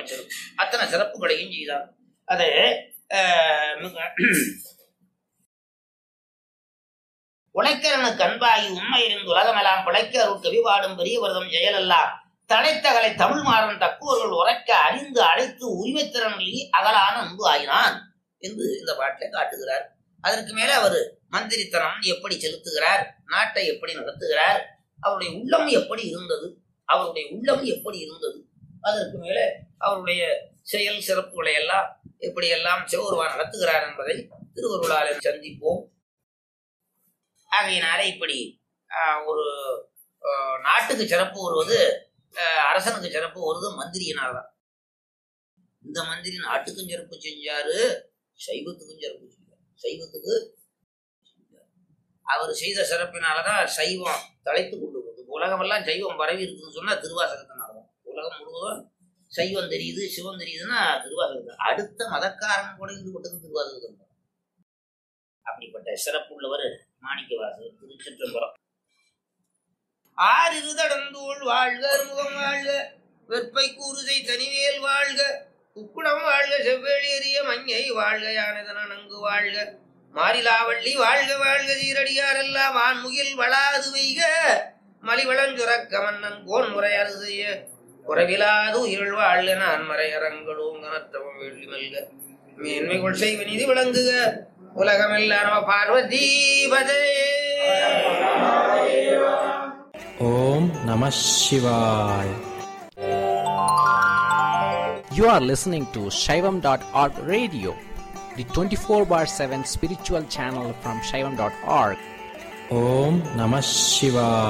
அமைச்சரும் அத்தனை சிறப்புகளையும் செய்தார் அது அஹ், மிக- உழைக்கரனுக்கு அன்பாகி உண்மை இருந்து உலகமெல்லாம் பிழைக்க அருள் கவிபாடும் பெரியவர்தம் செயலெல்லாம் தடைத்தகலை தமிழ் மாறன் தக்குவர்கள் உரைக்க அறிந்து அழைத்து உரிமைத்திறனில் அகலான அன்பு ஆயினான் என்று இந்த பாட்டில் காட்டுகிறார் அதற்கு மேல அவர் மந்திரித்தனம் எப்படி செலுத்துகிறார் நாட்டை எப்படி நடத்துகிறார் அவருடைய உள்ளம் எப்படி இருந்தது அவருடைய உள்ளம் எப்படி இருந்தது அதற்கு மேலே அவருடைய செயல் சிறப்புகளை எல்லாம் எப்படி எல்லாம் சிவருவா நடத்துகிறார் என்பதை திருவருளாலே சந்திப்போம் ஆகையினால இப்படி ஆஹ், ஒரு ஆஹ், நாட்டுக்கு சிறப்பு வருவது ஆஹ், அரசனுக்கு சிறப்பு வருவது மந்திரியினால் தான் இந்த மந்திரி நாட்டுக்கும் சிறப்பு செஞ்சாரு சைவத்துக்கும் சிறப்பு செஞ்சார் சைவத்துக்கு செஞ்சாரு. அவர் செய்த சிறப்பினாலதான் சைவம் தலைத்து கொண்டு வருது உலகமெல்லாம் சைவம் பரவி இருக்குன்னு சொன்னா திருவாசகத்தினாலதான் உலகம் முழுவதும் சைவம் தெரியுது சிவம் தெரியுதுன்னா திருவாசகம் அடுத்த மதக்காரன் கூட ஈடுபட்டது திருவாசகம் அப்படிப்பட்ட சிறப்புள்ளவர் மாணிக்கவாசகர் திருச்சிற்றம்பலம் ஆறிரு தடந்தோள் வாழ்க அறுமுகம் வாழ்க வெற்பை கூறுதை தனிவேல் வாழ்க உக்குளம் வாழ்க செவ்வேளி எறிய மஞ்சை வாழ்க யானதன நன்கு வாழ்க மாரிலாவள்ளி வாழ்க வாழ்க சீரடியாரெல்லாம் வான்முகில் வளாது வைக மலிவளஞ்சுரக்க மன்னன் கோன் முறையாறு செய்ய குறைவிலாது உயிர் வாழ்க நான் மறையரங்களும் கனத்தவம் வெள்ளி மல்க மேன்மை கொள் செய்வ நிதி விளங்குக உலகமெல்லாம் நம பார்வதி பதையே Om Namah Shivaya. You are listening to Shaivam.org radio, the 24 bar 7 spiritual channel from Shaivam.org. Om Namah Shivaya.